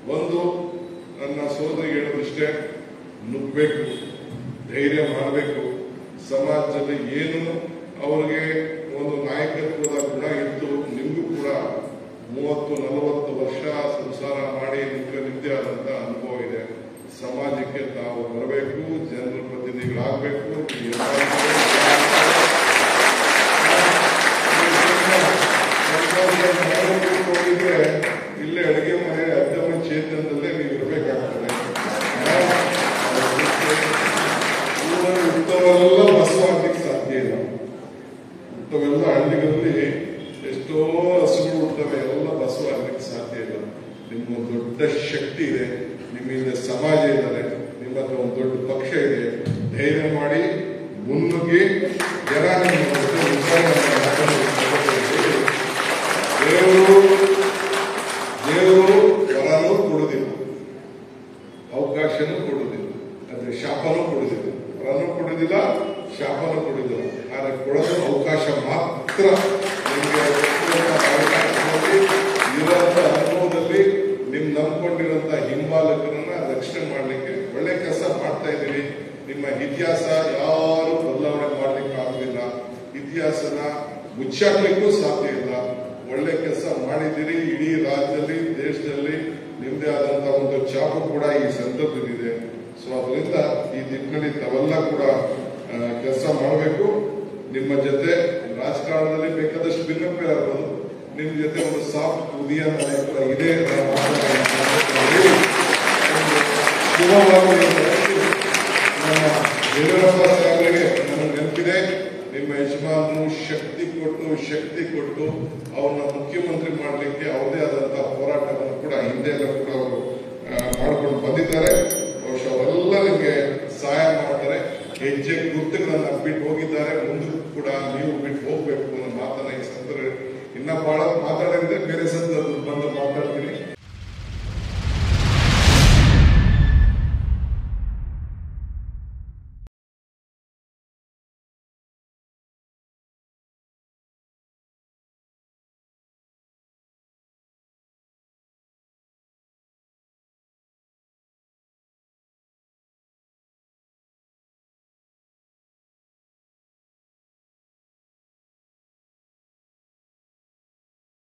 ಒಂದು ನನ್ನ ಸೋದರಿಗೆ ಹೇಳೋದಿಷ್ಟೇ ನುಗ್ಬೇಕು ಧೈರ್ಯ ಮಾಡಬೇಕು ಸಮಾಜದಲ್ಲಿ ಏನು ಅವ್ರಿಗೆ ಒಂದು ನಾಯಕತ್ವದ ಗುಣ ಇತ್ತು ನಿಮಗೂ ಕೂಡ ಮೂವತ್ತು ನಲವತ್ತು ವರ್ಷ ಸಂಸಾರ ಮಾಡಿ ನಿಮ್ಗೆ ನಿದ್ದೆ ಆದಂತ ಅನುಭವ ಇದೆ ಸಮಾಜಕ್ಕೆ ತಾವು ಬರಬೇಕು ಜನರ ಪ್ರತಿನಿಧಿಗಳಾಗಬೇಕು ಈ ಎಲ್ಲರಿಗೂ ಹೋಗಿದ್ರೆ ಇಲ್ಲೇ ಅಡುಗೆ ಮನೆ ಅದ್ದಮ ಚೇತನದಲ್ಲೇ ನೀವು ಇರಬೇಕಾಗ್ತದೆ ಊರಲ್ಲಿ ಇಂಥವೆಲ್ಲ ಬಸವಾಗ್ಲಿಕ್ಕೆ ಸಾಧ್ಯ ಇಲ್ಲ ಇಂಥವೆಲ್ಲ ಹಳ್ಳಿಗಳಲ್ಲಿ ಎಷ್ಟೋ ಹಸುಗಳು ಹುಡ್ತವೆ ಎಲ್ಲ ಬಸವಾಗ್ಲಿಕ್ಕೆ ಸಾಧ್ಯ ಇಲ್ಲ ನಿಮ್ಗೊಂದು ದೊಡ್ಡ ಶಕ್ತಿ ಇದೆ ನಿಮ್ಮ ಹಿಂದೆ ಸಮಾಜ ಇದ್ದಾರೆ ನಿಮ್ಮ ಹತ್ರ ಒಂದು ದೊಡ್ಡ ಪಕ್ಷ ಇದೆ ಧೈರ್ಯ ಮಾಡಿ ಮುನ್ನುಗ್ಗಿ ಜನ ನಿಮ್ಮ ಜೊತೆ ವಿಚಾರವನ್ನು ಮಾಡ್ಕೊಂಡು ಹೋಗ್ಬೇಕು. ದೇವರು ದೇವರು ವರನೂ ಕೊಡುವುದಿಲ್ಲ ಅವಕಾಶನೂ ಕೊಡುವುದಿಲ್ಲ ಅಂದ್ರೆ ಶಾಪನೂ ಕೊಡುವುದಿಲ್ಲ ವರನೂ ಕೊಡುವುದಿಲ್ಲ ಶಾಪನೂ ಕೊಡುವುದಿಲ್ಲ ಆದರೆ ಕೊಡೋದು ಅವಕಾಶ ಮಾತ್ರ ನಿಮಗೆ ಅವಕಾಶದಲ್ಲಿ ಇರುವಂತ ಅನುಭವದಲ್ಲಿ ನಿಮ್ ನಂಬ್ಕೊಂಡಿರುವಂತ ಹಿಂಬಾಲಕರನ್ನ ರಕ್ಷಣೆ ಮಾಡಲಿಕ್ಕೆ ಒಳ್ಳೆ ಕೆಲಸ ಮಾಡ್ತಾ ಇದ್ದೀರಿ ನಿಮ್ಮ ಇತಿಹಾಸ ಯಾರು ಬದಲಾವಣೆ ಮಾಡ್ಲಿಕ್ಕೆ ಆಗುದಿಲ್ಲ ಇತಿಹಾಸನ ಮುಚ್ಚಾಕ್ಲಿಕ್ಕೂ ಸಾಧ್ಯ ಇಲ್ಲ ಒಳ್ಳೆ ಕೆಲಸ ಮಾಡಿದ್ದೀರಿ ಇಡೀ ರಾಜ್ಯದಲ್ಲಿ ದೇಶದಲ್ಲಿ ನಿಮ್ದೇ ಆದಂತಹ ಒಂದು ಚಾಪು ಕೂಡ ಈ ಸಂದರ್ಭದಲ್ಲಿದೆ ಸೊ ಅದರಿಂದ ಈ ನಿಟ್ಟಿನಲ್ಲಿ ತಾವೆಲ್ಲ ಕೂಡ ಕೆಲಸ ಮಾಡಬೇಕು ನಿಮ್ಮ ಜೊತೆ ರಾಜಕಾರಣದಲ್ಲಿ ಬೇಕಾದಷ್ಟು ಭಿನ್ನಪೇ ಆಗ್ಬೋದು ನಿಮ್ ಜೊತೆ ಒಂದು ಸಾಫ್ಟ್ ಉದಯ ನಾಯಕರ ಇದೆ ಅನ್ನೋ ಮಾತನ್ನ ಹೇಳಿ, ಒಂದು ಶುಭವಾಗಲಿ ಅಂತ ಹೇಳಿ ನಮ್ಮ ಯಡಿಯೂರಪ್ಪ ಸಾಹೇಬರಿಗೆ ನನಗೆ ನೆನಪಿದೆ ನಿಮ್ಮ ಯಜಮಾನರು ಶಕ್ತಿ ಕೊಟ್ಟು ಶಕ್ತಿ ಕೊಟ್ಟು ಅವ್ರನ್ನ ಮುಖ್ಯಮಂತ್ರಿ ಮಾಡಲಿಕ್ಕೆ ಅವರದೇ ಆದಂತಹ ಹೋರಾಟವನ್ನು ಕೂಡ ಹಿಂದೆ ಎಲ್ಲ ಕೂಡ ಅವರು ಆ, ಮಾಡ್ಕೊಂಡು ಬಂದಿದ್ದಾರೆ ಬಹುಶಃ ಅವರೆಲ್ಲ ನಿಮಗೆ ಸಹಾಯ ಮಾಡ್ತಾರೆ ಹೆಜ್ಜೆ ಗುರುತುಗಳನ್ನ ಬಿಟ್ಟು ಹೋಗಿದ್ದಾರೆ ಮುಂದಕ್ಕೂ ಕೂಡ ನೀವು ಬಿಟ್ಟು ಹೋಗ್ಬೇಕು ಅನ್ನೋ ಮಾತನ್ನ ಈ ಸಂದರ್ಭ ಇನ್ನ ಬಹಳ